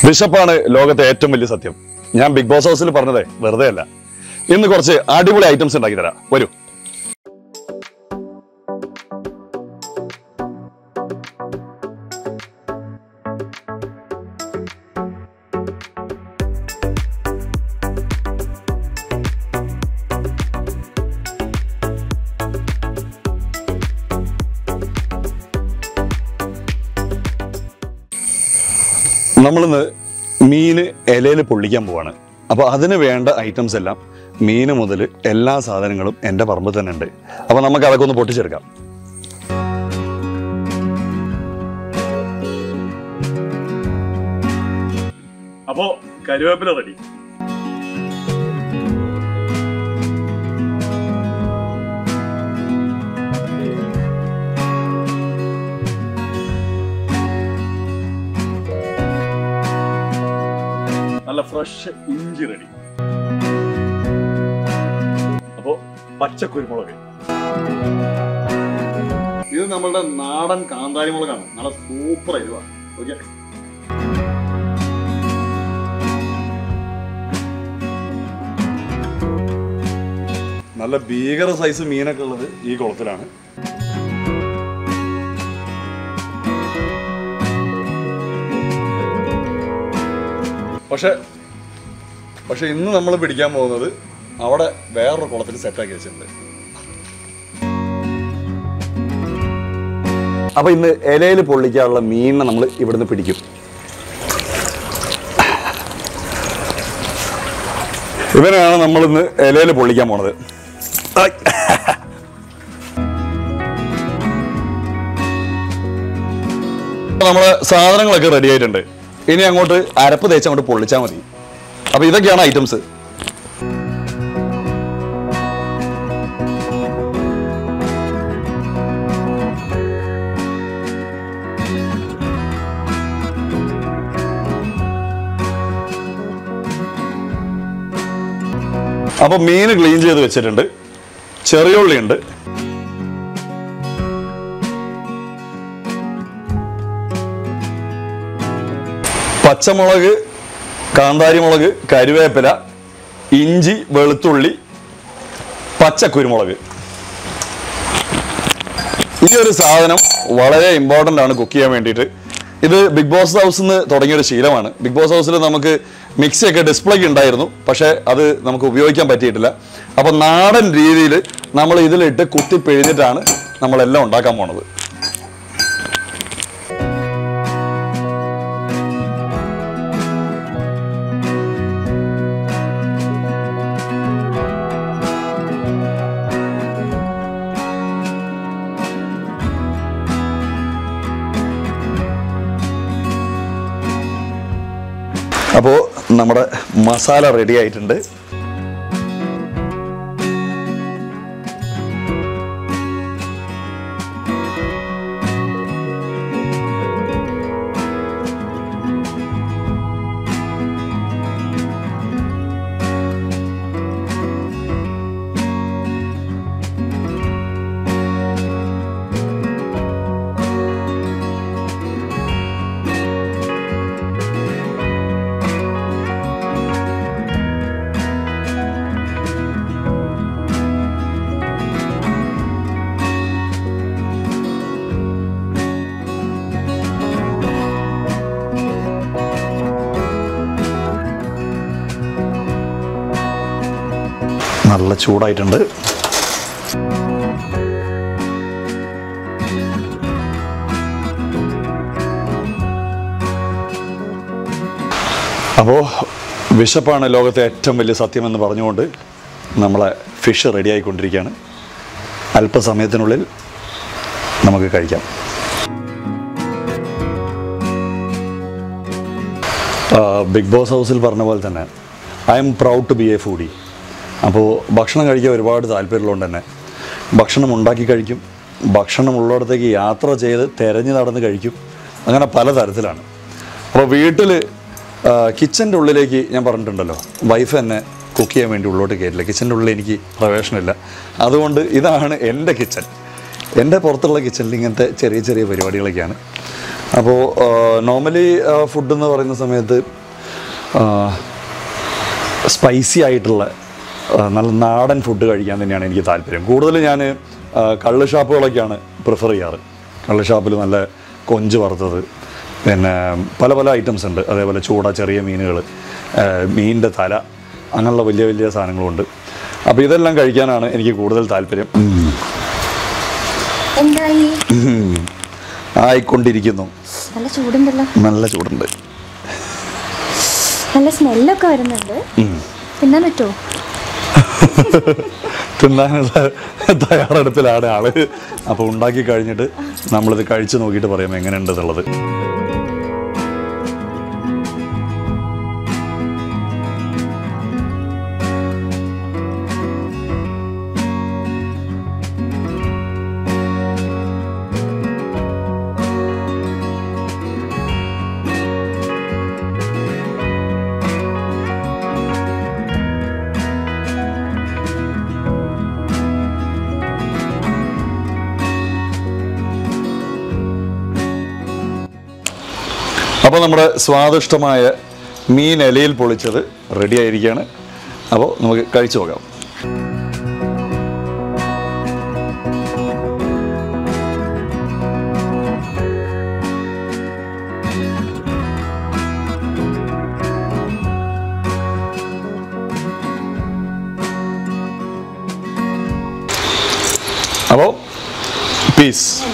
ബിഷപ്പാണ് ലോകത്തെ ഏറ്റവും വലിയ സത്യം ഞാൻ ബിഗ് ബോസ് ഹൗസിൽ പറഞ്ഞതേ വെറുതെ അല്ല ഇന്ന് കുറച്ച് അടിപൊളി ഐറ്റംസ് ഉണ്ടാക്കി തരാം വരൂ നമ്മളിന്ന് മീന് ഇലയിൽ പൊള്ളിക്കാൻ പോവാണ് അപ്പോൾ അതിന് വേണ്ട ഐറ്റംസ് എല്ലാം മീന് മുതൽ എല്ലാ സാധനങ്ങളും എൻ്റെ പറമ്പിൽ തന്നെ ഉണ്ട് അപ്പോൾ നമുക്ക് അതൊക്കെ ഒന്ന് പൊട്ടിച്ചെടുക്കാം അപ്പോ കരുവേപ്പില റെഡി നല്ല ഫ്രഷ് ഇഞ്ചി റെഡി അപ്പോ പച്ച കുരുമുളക് ഇത് നമ്മളുടെ നാടൻ കാന്താരി മുളകാണ് നല്ല സൂപ്പർ എരിവാ ഓക്കെ നല്ല ഭീകര സൈസ് മീനൊക്കെ ഉള്ളത് ഈ കുളത്തിലാണ് പക്ഷെ പക്ഷെ ഇന്ന് നമ്മൾ പിടിക്കാൻ പോകുന്നത് അവിടെ വേറൊരു കുളത്തിൽ സെറ്റാക്കി വെച്ചിട്ടുണ്ട് അപ്പൊ ഇന്ന് ഇലയിൽ പൊള്ളിക്കാനുള്ള മീനിനെ നമ്മൾ ഇവിടുന്ന് പിടിക്കും ഇവനാണ് നമ്മളിന്ന് ഇലയിൽ പൊള്ളിക്കാൻ പോണത് ആയ്. അപ്പൊ നമ്മളെ സാധനങ്ങളൊക്കെ റെഡി ആയിട്ടുണ്ട് ഇനി അങ്ങോട്ട് അരപ്പ് തേച്ച് അങ്ങോട്ട് പൊള്ളിച്ചാൽ മതി അപ്പൊ ഇതൊക്കെയാണ് ഐറ്റംസ് അപ്പൊ മീൻ ക്ലീൻ ചെയ്ത് വെച്ചിട്ടുണ്ട് ചെറിയുള്ളി ഉണ്ട് പച്ചമുളക് കാന്താരിമുളക് കരുവേപ്പില ഇഞ്ചി വെളുത്തുള്ളി പച്ച കുരുമുളക് ഈ ഒരു സാധനം വളരെ ഇമ്പോർട്ടൻ്റ് ആണ് കുക്ക് ചെയ്യാൻ വേണ്ടിയിട്ട് ഇത് ബിഗ് ബോസ് ഹൗസിൽ നിന്ന് തുടങ്ങിയൊരു ശീലമാണ് ബിഗ് ബോസ് ഹൗസിൽ നമുക്ക് മിക്സിയൊക്കെ ഡിസ്പ്ലേക്ക് ഉണ്ടായിരുന്നു പക്ഷേ അത് നമുക്ക് ഉപയോഗിക്കാൻ പറ്റിയിട്ടില്ല അപ്പോൾ നാടൻ രീതിയിൽ നമ്മൾ ഇതിലിട്ട് കുത്തി പിഴിഞ്ഞിട്ടാണ് നമ്മളെല്ലാം ഉണ്ടാക്കാൻ പോണത് അപ്പോൾ നമ്മുടെ മസാല റെഡി ആയിട്ടുണ്ട് നല്ല ചൂടായിട്ടുണ്ട് അപ്പോൾ വിശപ്പാണ് ലോകത്തെ ഏറ്റവും വലിയ സത്യം എന്ന് പറഞ്ഞുകൊണ്ട് നമ്മളെ ഫിഷ് റെഡി ആയിക്കൊണ്ടിരിക്കുകയാണ് അല്പസമയത്തിനുള്ളിൽ നമുക്ക് കഴിക്കാം ആ, ബിഗ് ബോസ് ഹൗസിൽ പറഞ്ഞ പോലെ തന്നെ I'm proud to be a foodie അപ്പോൾ ഭക്ഷണം കഴിക്കാൻ ഒരുപാട് താല്പര്യമുള്ളതുകൊണ്ട് തന്നെ ഭക്ഷണം ഉണ്ടാക്കി കഴിക്കും ഭക്ഷണം ഉള്ളിടത്തേക്ക് യാത്ര ചെയ്ത് തിരഞ്ഞു നടന്ന് കഴിക്കും അങ്ങനെ പലതരത്തിലാണ് അപ്പോൾ വീട്ടിൽ കിച്ചൻ്റെ ഉള്ളിലേക്ക് ഞാൻ പറഞ്ഞിട്ടുണ്ടല്ലോ വൈഫ് എന്നെ കുക്ക് ചെയ്യാൻ വേണ്ടി ഉള്ളോട്ട് കയറ്റില്ല കിച്ചൻ്റെ ഉള്ളിൽ എനിക്ക് പ്രവേശനമില്ല അതുകൊണ്ട് ഇതാണ് എൻ്റെ കിച്ചൺ എൻ്റെ പുറത്തുള്ള കിച്ചണിൽ ഇങ്ങനത്തെ ചെറിയ ചെറിയ പരിപാടികളൊക്കെയാണ് അപ്പോൾ നോർമലി ഫുഡ് എന്ന് പറയുന്ന സമയത്ത് സ്പൈസി ആയിട്ടുള്ള ആ, നല്ല നാടൻ ഫുഡ് കഴിക്കാൻ തന്നെയാണ് എനിക്ക് താല്പര്യം കൂടുതൽ ഞാൻ കള്ള് ഷാപ്പുകളൊക്കെയാണ് പ്രിഫർ ചെയ്യാറ് കള്ള് ഷാപ്പിൽ നല്ല കൊഞ്ച് വറുത്തത് പിന്നെ പല പല ഐറ്റംസ് ഉണ്ട് അതേപോലെ ചൂട ചെറിയ മീനുകൾ മീനിൻ്റെ തല അങ്ങനെയുള്ള വലിയ വലിയ സാധനങ്ങളുണ്ട് അപ്പോൾ ഇതെല്ലാം കഴിക്കാനാണ് എനിക്ക് കൂടുതൽ താല്പര്യം ഉം. എന്തായി ഉം. ആയിക്കൊണ്ടിരിക്കുന്നു നല്ല ചൂടുണ്ടല്ലോ നല്ല ചൂടുണ്ട് നല്ല സ്മെല്ലൊക്കെ വരുന്നുണ്ട് ഉം. തിന്നാൻ പറ്റുമോ തിന്നാനുള്ള തയ്യാറെടുപ്പിലാണ് ആള് അപ്പോൾ ഉണ്ടാക്കി കഴിഞ്ഞിട്ട് നമ്മളിത് കഴിച്ച് നോക്കിയിട്ട് പറയാം എങ്ങനെയുണ്ട് എന്നുള്ളത് അപ്പോൾ നമ്മുടെ സ്വാദിഷ്ടമായ മീൻ ഇലയിൽ പൊളിച്ചത് റെഡി ആയിരിക്കുകയാണ് അപ്പോൾ നമുക്ക് കഴിച്ചു നോക്കാം അപ്പോൾ പീസ്